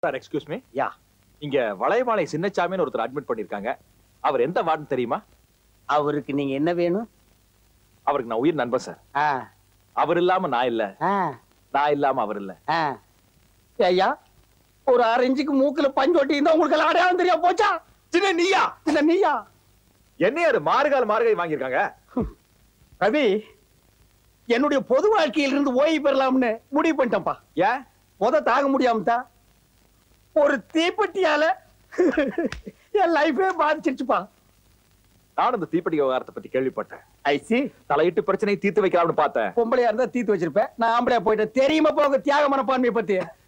Sir excuse me யா இங்க வளையமாலை சின்னச்சாமின்னு ஒருத்தர் admit பண்ணிருக்காங்க அவர் எந்த வார்டு தெரியுமா அவருக்கு நீங்க என்ன வேணும் அவருக்கு நான் உயிர் நண்பன் சார் ஆ, அவர் இல்லாம நான் இல்ல ஆ, நான் இல்லாம அவர் இல்ல ஆ. ஐயா ஒரு அரை இன்ச்சுக்கு மூக்குல பஞ்சோட்டி இருந்தா உங்களுக்கு எல்லாம் அடையாளம் தெரியாம போச்சா சின்ன நீயா இந்த நீயா என்ன யாரு மாறுகால் மாறுகை வாங்கியிருக்காங்க ரவி என்னுடைய பொது வாழ்க்கையில இருந்து ஓய்வு பெறலாம்னு முடிவு பண்ணிட்டேன்ப்பா ஏன் முத தாங்க முடியாம தான் ஒரு தீப்பெட்டியால என் லைஃபே பாதிச்சிருச்சுப்பா நானும் இந்த தீப்பெட்டி விவகாரத்தை பத்தி கேள்விப்பட்டேன் ஐசி தலையிட்டு பிரச்சனையை தீர்த்து வைக்கலாம்னு பார்த்தேன் பொம்பளையா இருந்தா தீத்து வச்சிருப்பேன் நான் ஆம்பளையா போயிட்டேன் தெரியுமா போங்க தியாக மனப்பான்மையை பத்தி